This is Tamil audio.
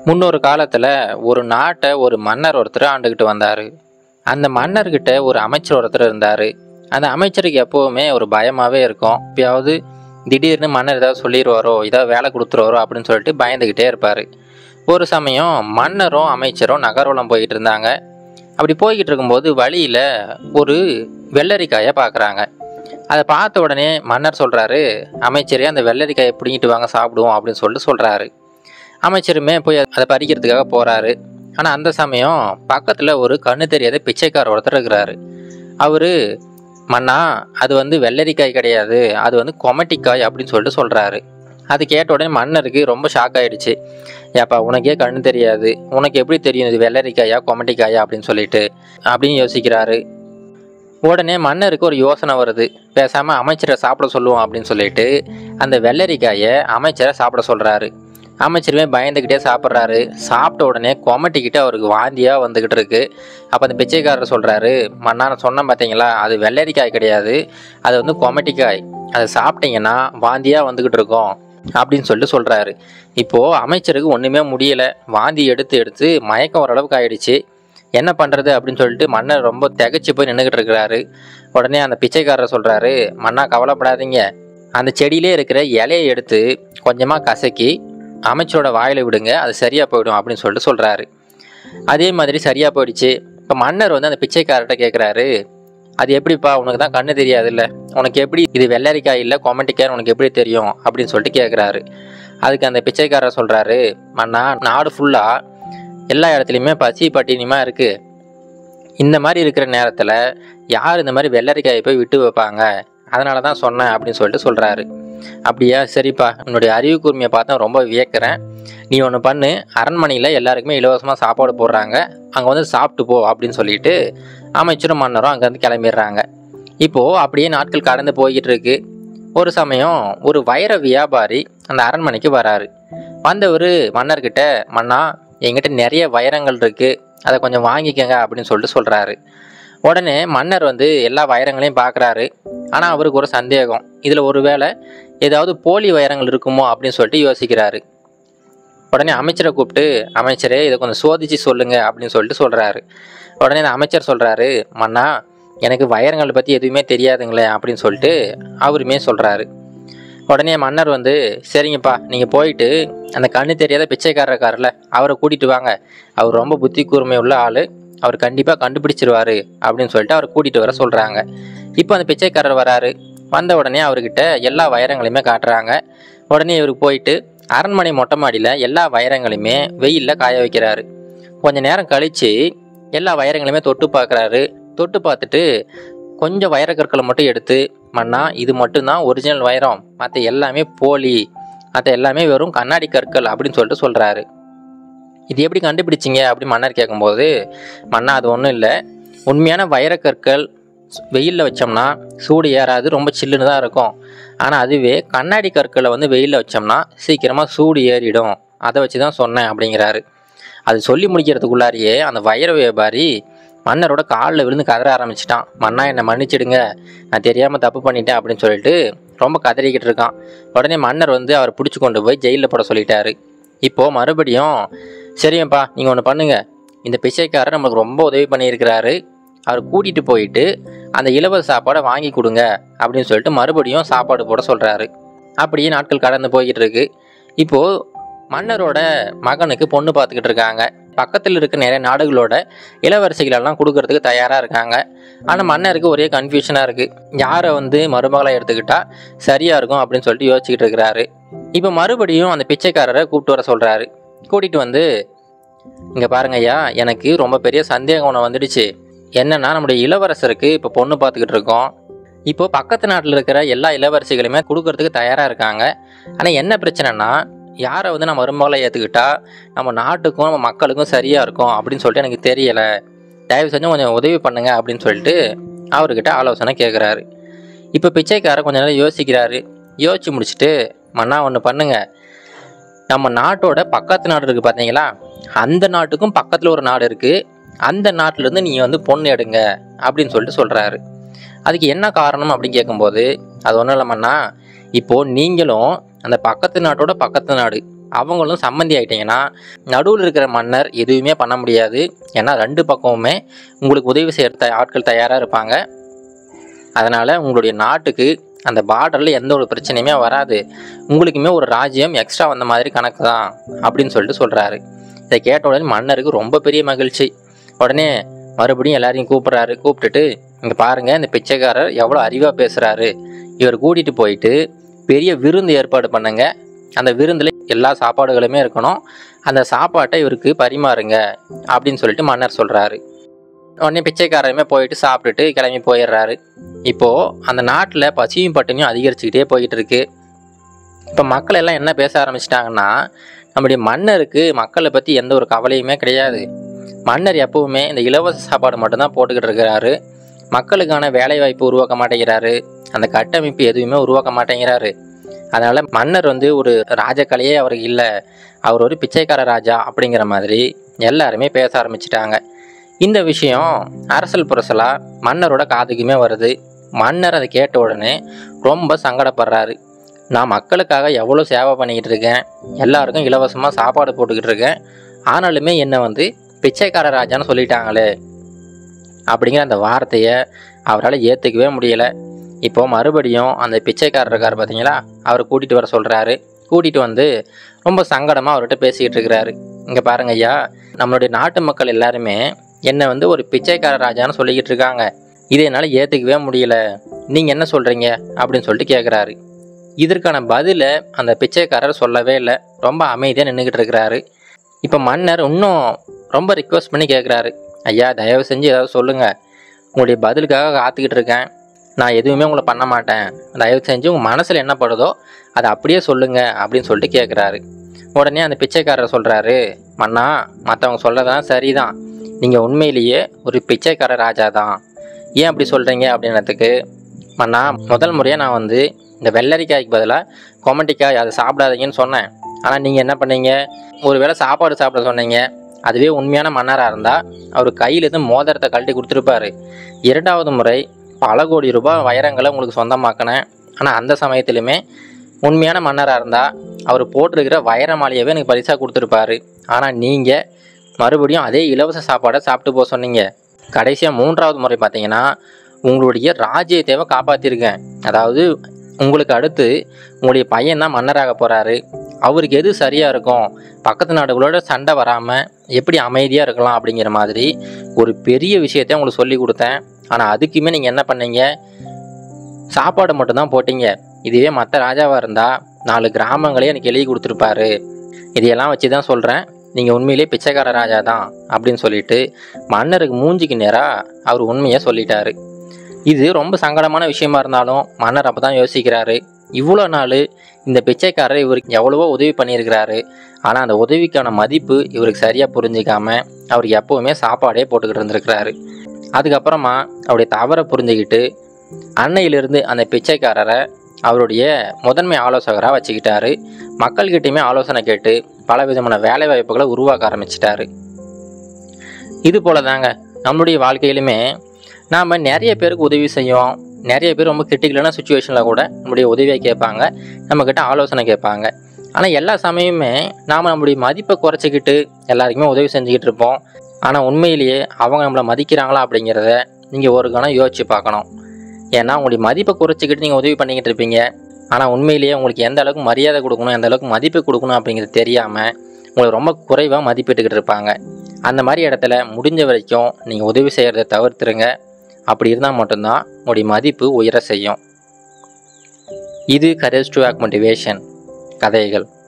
முன்னொரு காலத்தில் ஒரு நாட்டை ஒரு மன்னர் ஒருத்தர் ஆண்டுக்கிட்டு வந்தார் அந்த மன்னர்கிட்ட ஒரு அமைச்சர் ஒருத்தர் இருந்தார் அந்த அமைச்சருக்கு எப்போவுமே ஒரு பயமாகவே இருக்கும் எப்பயாவது திடீர்னு மன்னர் ஏதாவது சொல்லிடுவாரோ ஏதாவது வேலை கொடுத்துருவாரோ அப்படின்னு சொல்லிட்டு பயந்துக்கிட்டே இருப்பார் ஒரு சமயம் மன்னரும் அமைச்சரும் நகர்வலம் போயிட்டு இருந்தாங்க அப்படி போய்கிட்டு இருக்கும்போது வழியில் ஒரு வெள்ளரிக்காயை பார்க்குறாங்க அதை பார்த்த உடனே மன்னர் சொல்கிறாரு அமைச்சரே அந்த வெள்ளரிக்காயை பிடிங்கிட்டு வாங்க சாப்பிடுவோம் அப்படின்னு சொல்லிட்டு சொல்கிறாரு அமைச்சருமே போய் அதை பறிக்கிறதுக்காக போகிறாரு ஆனால் அந்த சமயம் பக்கத்தில் ஒரு கண்ணு தெரியாத பிச்சைக்கார ஒருத்தர் இருக்கிறாரு அவர் மன்னா அது வந்து வெள்ளரிக்காய் கிடையாது அது வந்து கொமட்டிக்காய் அப்படின்னு சொல்லிட்டு சொல்கிறாரு அது கேட்ட உடனே மன்னருக்கு ரொம்ப ஷாக் ஆயிடுச்சு ஏப்பா உனக்கே கண்ணு தெரியாது உனக்கு எப்படி தெரியும் இது வெள்ளரிக்காயா கொமட்டிக்காயா அப்படின்னு சொல்லிட்டு அப்படின்னு யோசிக்கிறாரு உடனே மன்னருக்கு ஒரு யோசனை வருது பேசாமல் அமைச்சரை சாப்பிட சொல்லுவோம் அப்படின்னு சொல்லிட்டு அந்த வெள்ளரிக்காயை அமைச்சரை சாப்பிட சொல்கிறாரு அமைச்சருமே பயந்துக்கிட்டே சாப்பிட்றாரு சாப்பிட்ட உடனே கொமட்டிக்கிட்டு அவருக்கு வாந்தியாக வந்துக்கிட்டு இருக்கு அப்போ அந்த பிச்சைக்காரர் சொல்கிறாரு மன்னா நான் சொன்னேன் பார்த்தீங்களா அது வெள்ளரிக்காய் கிடையாது அது வந்து கொமட்டிக்காய் அதை சாப்பிட்டீங்கன்னா வாந்தியாக வந்துக்கிட்டு இருக்கும் அப்படின்னு சொல்லிட்டு சொல்கிறாரு இப்போது அமைச்சருக்கு ஒன்றுமே முடியலை வாந்தி எடுத்து எடுத்து மயக்கம் ஓரளவுக்கு ஆயிடுச்சு என்ன பண்ணுறது அப்படின்னு சொல்லிட்டு மன்னர் ரொம்ப திகைச்சு போய் நின்றுக்கிட்டு இருக்கிறாரு உடனே அந்த பிச்சைக்காரர் சொல்கிறாரு மன்னா கவலைப்படாதீங்க அந்த செடியிலே இருக்கிற இலையை எடுத்து கொஞ்சமாக கசக்கி அமைச்சரோட வாயில் விடுங்க அது சரியாக போயிடும் அப்படின்னு சொல்லிட்டு சொல்கிறாரு அதே மாதிரி சரியாக போயிடுச்சு இப்போ மன்னர் வந்து அந்த பிச்சைக்காரர்கிட்ட கேட்குறாரு அது எப்படிப்பா உனக்கு தான் கண்ணு தெரியாதுல்ல உனக்கு எப்படி இது வெள்ளரிக்காய் இல்லை கொமட்டிக்காய் உனக்கு எப்படி தெரியும் அப்படின்னு சொல்லிட்டு கேட்குறாரு அதுக்கு அந்த பிச்சைக்காரர் சொல்கிறாரு மன்னா நாடு ஃபுல்லாக எல்லா இடத்துலையுமே பசி பட்டினியமாக இருக்குது இந்த மாதிரி இருக்கிற நேரத்தில் யார் இந்த மாதிரி வெள்ளரிக்காயை போய் விட்டு வைப்பாங்க அதனால தான் சொன்னேன் அப்படின்னு சொல்லிட்டு சொல்கிறாரு அப்படியா சரிப்பா உன்னுடைய அறிவு கூர்மையை பார்த்தா ரொம்ப வியக்கிறேன் நீ ஒன்று பண்ணு அரண்மனையில் எல்லாருக்குமே இலவசமாக சாப்பாடு போடுறாங்க அங்கே வந்து சாப்பிட்டு போ அப்படின்னு சொல்லிட்டு அமைச்சரும் மன்னரும் அங்கேருந்து கிளம்பிடுறாங்க இப்போது அப்படியே நாட்கள் கடந்து போய்கிட்டு இருக்கு ஒரு சமயம் ஒரு வைர வியாபாரி அந்த அரண்மனைக்கு வராரு வந்தவர் மன்னர்கிட்ட மன்னா என்கிட்ட நிறைய வைரங்கள் இருக்குது அதை கொஞ்சம் வாங்கிக்கங்க அப்படின்னு சொல்லிட்டு சொல்கிறாரு உடனே மன்னர் வந்து எல்லா வைரங்களையும் பார்க்குறாரு ஆனால் அவருக்கு ஒரு சந்தேகம் இதில் ஒருவேளை ஏதாவது போலி வைரங்கள் இருக்குமோ அப்படின்னு சொல்லிட்டு யோசிக்கிறாரு உடனே அமைச்சரை கூப்பிட்டு அமைச்சரே இதை கொஞ்சம் சோதிச்சு சொல்லுங்க அப்படின்னு சொல்லிட்டு சொல்கிறாரு உடனே அந்த அமைச்சர் சொல்கிறாரு மன்னா எனக்கு வைரங்களை பற்றி எதுவுமே தெரியாதுங்களே அப்படின்னு சொல்லிட்டு அவருமே சொல்கிறாரு உடனே மன்னர் வந்து சரிங்கப்பா நீங்கள் போயிட்டு அந்த கண்ணு தெரியாத பிச்சைக்காரர் இருக்கார்ல அவரை கூட்டிகிட்டு வாங்க அவர் ரொம்ப புத்தி கூர்மை உள்ள ஆள் அவர் கண்டிப்பாக கண்டுபிடிச்சிருவாரு அப்படின்னு சொல்லிட்டு அவரை கூட்டிகிட்டு வர சொல்கிறாங்க இப்போ அந்த பிச்சைக்காரர் வராரு வந்த உடனே அவர்கிட்ட எல்லா வைரங்களையுமே காட்டுறாங்க உடனே இவருக்கு போயிட்டு அரண்மனை மொட்டை மாடியில் எல்லா வைரங்களையுமே வெயிலில் காய வைக்கிறாரு கொஞ்ச நேரம் கழித்து எல்லா வைரங்களையுமே தொட்டு பார்க்குறாரு தொட்டு பார்த்துட்டு கொஞ்சம் வைரக்கற்களை மட்டும் எடுத்து மண்ணா இது மட்டும்தான் ஒரிஜினல் வைரம் மற்ற எல்லாமே போலி மற்ற எல்லாமே வெறும் கண்ணாடி கற்கள் அப்படின்னு சொல்லிட்டு சொல்கிறாரு இது எப்படி கண்டுபிடிச்சிங்க அப்படின்னு மன்னர் கேட்கும்போது மன்னா அது ஒன்றும் இல்லை உண்மையான வைரக்கற்கள் வெயிலில் வச்சோம்னா சூடு ஏறாது ரொம்ப சில்லுன்னு தான் இருக்கும் ஆனால் அதுவே கண்ணாடி கற்களை வந்து வெயிலில் வச்சோம்னா சீக்கிரமாக சூடு ஏறிடும் அதை வச்சு தான் சொன்னேன் அப்படிங்கிறாரு அது சொல்லி முடிக்கிறதுக்குள்ளாரியே அந்த வைர வியாபாரி மன்னரோட காலில் விழுந்து கதற ஆரம்பிச்சிட்டான் மன்னா என்னை மன்னிச்சிடுங்க நான் தெரியாமல் தப்பு பண்ணிட்டேன் அப்படின்னு சொல்லிட்டு ரொம்ப கதறிக்கிட்டு இருக்கான் உடனே மன்னர் வந்து அவர் பிடிச்சி கொண்டு போய் ஜெயிலில் போட சொல்லிட்டாரு இப்போது மறுபடியும் சரியப்பா நீங்கள் ஒன்று பண்ணுங்க இந்த பிச்சைக்காரர் நம்மளுக்கு ரொம்ப உதவி பண்ணியிருக்கிறாரு அவர் கூட்டிகிட்டு போயிட்டு அந்த இலவச சாப்பாடை வாங்கி கொடுங்க அப்படின்னு சொல்லிட்டு மறுபடியும் சாப்பாடு போட சொல்கிறாரு அப்படியே நாட்கள் கடந்து போய்கிட்டு இருக்கு இப்போது மன்னரோட மகனுக்கு பொண்ணு பார்த்துக்கிட்டு இருக்காங்க பக்கத்தில் இருக்க நிறைய நாடுகளோட இளவரசிகளெல்லாம் கொடுக்கறதுக்கு தயாராக இருக்காங்க ஆனால் மன்னருக்கு ஒரே கன்ஃபியூஷனாக இருக்குது யாரை வந்து மருமகளாக எடுத்துக்கிட்டா சரியாக இருக்கும் அப்படின்னு சொல்லிட்டு யோசிச்சுக்கிட்டு இருக்கிறாரு இப்போ மறுபடியும் அந்த பிச்சைக்காரரை கூப்பிட்டு வர சொல்கிறாரு கூட்டிகிட்டு வந்து இங்கே பாருங்க ஐயா எனக்கு ரொம்ப பெரிய சந்தேகம் ஒன்று வந்துடுச்சு என்னன்னா நம்முடைய இளவரசருக்கு இப்போ பொண்ணு பார்த்துக்கிட்டு இருக்கோம் இப்போ பக்கத்து நாட்டில் இருக்கிற எல்லா இளவரசிகளுமே கொடுக்கறதுக்கு தயாராக இருக்காங்க ஆனால் என்ன பிரச்சனைனா யாரை வந்து நம்ம மருமகளை ஏற்றுக்கிட்டா நம்ம நாட்டுக்கும் நம்ம மக்களுக்கும் சரியாக இருக்கும் அப்படின்னு சொல்லிட்டு எனக்கு தெரியலை தயவு செஞ்சு கொஞ்சம் உதவி பண்ணுங்க அப்படின்னு சொல்லிட்டு அவர்கிட்ட ஆலோசனை கேட்குறாரு இப்போ பிச்சைக்காரர் கொஞ்ச நேரம் யோசிக்கிறாரு யோசிச்சு முடிச்சுட்டு மன்னா ஒன்று பண்ணுங்க நம்ம நாட்டோட பக்கத்து நாடு இருக்குது பார்த்தீங்களா அந்த நாட்டுக்கும் பக்கத்தில் ஒரு நாடு இருக்குது அந்த நாட்டிலேருந்து நீங்கள் வந்து பொண்ணு எடுங்க அப்படின்னு சொல்லிட்டு சொல்கிறாரு அதுக்கு என்ன காரணம் அப்படின்னு கேட்கும்போது அது ஒன்றும் இல்லைம்மண்ணா இப்போது நீங்களும் அந்த பக்கத்து நாட்டோட பக்கத்து நாடு அவங்களும் சம்மந்தி ஆயிட்டீங்கன்னா நடுவில் இருக்கிற மன்னர் எதுவுமே பண்ண முடியாது ஏன்னா ரெண்டு பக்கமுமே உங்களுக்கு உதவி செய்கிற த ஆட்கள் தயாராக இருப்பாங்க அதனால் உங்களுடைய நாட்டுக்கு அந்த பார்டரில் எந்த ஒரு பிரச்சனையுமே வராது உங்களுக்குமே ஒரு ராஜ்யம் எக்ஸ்ட்ரா வந்த மாதிரி கணக்கு தான் அப்படின்னு சொல்லிட்டு சொல்கிறாரு இதை கேட்ட உடனே மன்னருக்கு ரொம்ப பெரிய மகிழ்ச்சி உடனே மறுபடியும் எல்லாரையும் கூப்பிட்றாரு கூப்பிட்டுட்டு இங்கே பாருங்கள் இந்த பிச்சைக்காரர் எவ்வளோ அறிவாக பேசுகிறாரு இவர் கூட்டிகிட்டு போயிட்டு பெரிய விருந்து ஏற்பாடு பண்ணுங்க அந்த விருந்தில் எல்லா சாப்பாடுகளுமே இருக்கணும் அந்த சாப்பாட்டை இவருக்கு பரிமாறுங்க அப்படின்னு சொல்லிட்டு மன்னர் சொல்கிறாரு உடனே பிச்சைக்காரருமே போயிட்டு சாப்பிட்டுட்டு கிளம்பி போயிடுறாரு இப்போது அந்த நாட்டில் பசியும் பட்டினியும் அதிகரிச்சுக்கிட்டே போயிட்டு இருக்கு இப்போ மக்கள் எல்லாம் என்ன பேச ஆரம்பிச்சிட்டாங்கன்னா நம்முடைய மன்னருக்கு மக்களை பற்றி எந்த ஒரு கவலையுமே கிடையாது மன்னர் எப்பவுமே இந்த இலவச சாப்பாடு மட்டும்தான் போட்டுக்கிட்டு இருக்கிறாரு மக்களுக்கான வேலை வாய்ப்பு உருவாக்க மாட்டேங்கிறாரு அந்த கட்டமைப்பு எதுவுமே உருவாக்க மாட்டேங்கிறாரு அதனால் மன்னர் வந்து ஒரு ராஜக்கலையே அவருக்கு இல்லை அவர் ஒரு பிச்சைக்கார ராஜா அப்படிங்கிற மாதிரி எல்லாருமே பேச ஆரம்பிச்சிட்டாங்க இந்த விஷயம் அரசல் புரசலாக மன்னரோட காதுக்குமே வருது மன்னர் அதை கேட்ட உடனே ரொம்ப சங்கடப்படுறாரு நான் மக்களுக்காக எவ்வளோ சேவை பண்ணிக்கிட்டு இருக்கேன் எல்லாருக்கும் இலவசமாக சாப்பாடு போட்டுக்கிட்டு இருக்கேன் ஆனாலுமே என்னை வந்து பிச்சைக்கார ராஜான்னு சொல்லிட்டாங்களே அப்படிங்கிற அந்த வார்த்தையை அவரால் ஏற்றுக்கவே முடியலை இப்போ மறுபடியும் அந்த பிச்சைக்காரர் இருக்கார் பார்த்தீங்களா அவர் கூட்டிகிட்டு வர சொல்கிறாரு கூட்டிகிட்டு வந்து ரொம்ப சங்கடமாக அவர்கிட்ட பேசிக்கிட்டு இருக்கிறாரு இங்கே பாருங்க ஐயா நம்மளுடைய நாட்டு மக்கள் எல்லாருமே என்னை வந்து ஒரு பிச்சைக்கார ராஜான்னு சொல்லிக்கிட்டு இருக்காங்க இதை என்னால் ஏற்றுக்கவே முடியல நீங்கள் என்ன சொல்கிறீங்க அப்படின்னு சொல்லிட்டு கேட்குறாரு இதற்கான பதிலை அந்த பிச்சைக்காரர் சொல்லவே இல்லை ரொம்ப அமைதியாக நின்றுக்கிட்டு இருக்கிறாரு இப்போ மன்னர் இன்னும் ரொம்ப ரிக்வஸ்ட் பண்ணி கேட்குறாரு ஐயா தயவு செஞ்சு ஏதாவது சொல்லுங்கள் உங்களுடைய பதிலுக்காக காத்துக்கிட்டு இருக்கேன் நான் எதுவுமே உங்களை பண்ண மாட்டேன் தயவு செஞ்சு உங்கள் மனசில் என்ன படுதோ அதை அப்படியே சொல்லுங்கள் அப்படின்னு சொல்லிட்டு கேட்குறாரு உடனே அந்த பிச்சைக்காரர் சொல்கிறாரு மன்னா மற்றவங்க சொல்கிறதெல்லாம் சரிதான் நீங்கள் உண்மையிலேயே ஒரு பிச்சைக்கார ராஜா தான் ஏன் அப்படி சொல்கிறீங்க அப்படின்றதுக்கு மன்னா முதல் முறையாக நான் வந்து இந்த வெள்ளரிக்காய்க்கு பதிலாக கொமட்டிக்காய் அதை சாப்பிடாதீங்கன்னு சொன்னேன் ஆனால் நீங்கள் என்ன பண்ணீங்க ஒரு வேளை சாப்பாடு சாப்பிட சொன்னீங்க அதுவே உண்மையான மன்னராக இருந்தால் அவர் கையிலேருந்து மோதிரத்தை கழட்டி கொடுத்துருப்பாரு இரண்டாவது முறை பல கோடி ரூபாய் வைரங்களை உங்களுக்கு சொந்தமாக்கினேன் ஆனால் அந்த சமயத்திலுமே உண்மையான மன்னராக இருந்தால் அவர் போட்டிருக்கிற வைர மாலையவே எனக்கு பரிசாக கொடுத்துருப்பாரு ஆனால் நீங்கள் மறுபடியும் அதே இலவச சாப்பாடை சாப்பிட்டு போக சொன்னீங்க கடைசியாக மூன்றாவது முறை பார்த்தீங்கன்னா உங்களுடைய ராஜ்யத்தேவை காப்பாற்றிருக்கேன் அதாவது உங்களுக்கு அடுத்து உங்களுடைய பையன் தான் மன்னராக போகிறாரு அவருக்கு எது சரியாக இருக்கும் பக்கத்து நாடுகளோட சண்டை வராமல் எப்படி அமைதியாக இருக்கலாம் அப்படிங்கிற மாதிரி ஒரு பெரிய விஷயத்தை உங்களுக்கு சொல்லி கொடுத்தேன் ஆனால் அதுக்குமே நீங்கள் என்ன பண்ணீங்க சாப்பாடு மட்டும்தான் போட்டீங்க இதுவே மற்ற ராஜாவாக இருந்தால் நாலு கிராமங்களே எனக்கு எழுதி கொடுத்துருப்பாரு இதையெல்லாம் வச்சு தான் சொல்கிறேன் நீங்கள் உண்மையிலே பிச்சைக்கார ராஜா தான் அப்படின்னு சொல்லிட்டு மன்னருக்கு மூஞ்சிக்கு நேராக அவர் உண்மையை சொல்லிட்டாரு இது ரொம்ப சங்கடமான விஷயமா இருந்தாலும் மன்னர் அப்போ தான் யோசிக்கிறாரு இவ்வளோ நாள் இந்த பிச்சைக்காரர் இவருக்கு எவ்வளவோ உதவி பண்ணியிருக்கிறாரு ஆனால் அந்த உதவிக்கான மதிப்பு இவருக்கு சரியாக புரிஞ்சிக்காம அவருக்கு எப்போவுமே சாப்பாடே போட்டுக்கிட்டு இருந்திருக்கிறாரு அதுக்கப்புறமா அவருடைய தவறை புரிஞ்சுக்கிட்டு அன்னையிலிருந்து அந்த பிச்சைக்காரரை அவருடைய முதன்மை ஆலோசகராக வச்சுக்கிட்டாரு மக்கள்கிட்டயுமே ஆலோசனை கேட்டு பல விதமான வேலை வாய்ப்புகளை உருவாக்க ஆரம்பிச்சிட்டாரு இது போல தாங்க நம்மளுடைய வாழ்க்கையிலுமே நாம் நிறைய பேருக்கு உதவி செய்வோம் நிறைய பேர் ரொம்ப கிரிட்டிக்கலான சுச்சுவேஷனில் கூட நம்முடைய உதவியை கேட்பாங்க நம்மக்கிட்ட ஆலோசனை கேட்பாங்க ஆனால் எல்லா சமயமுமே நாம் நம்மளுடைய மதிப்பை குறைச்சிக்கிட்டு எல்லாருக்குமே உதவி செஞ்சுக்கிட்டு இருப்போம் ஆனால் உண்மையிலேயே அவங்க நம்மளை மதிக்கிறாங்களா அப்படிங்கிறத நீங்கள் ஒரு கணம் யோசிச்சு பார்க்கணும் ஏன்னா உங்களுடைய மதிப்பை குறைச்சிக்கிட்டு நீங்கள் உதவி பண்ணிக்கிட்டு இருப்பீங்க ஆனால் உண்மையிலேயே உங்களுக்கு எந்த அளவுக்கு மரியாதை கொடுக்கணும் எந்த அளவுக்கு மதிப்பு கொடுக்கணும் அப்படிங்கிறது தெரியாமல் உங்களை ரொம்ப குறைவாக மதிப்பிட்டுக்கிட்டு இருப்பாங்க அந்த மாதிரி இடத்துல முடிஞ்ச வரைக்கும் நீங்கள் உதவி செய்கிறத தவிர்த்துருங்க அப்படி இருந்தால் மட்டும்தான் உங்களுடைய மதிப்பு உயர செய்யும் இது கரேஜ் டு ஆக் மோட்டிவேஷன் கதைகள்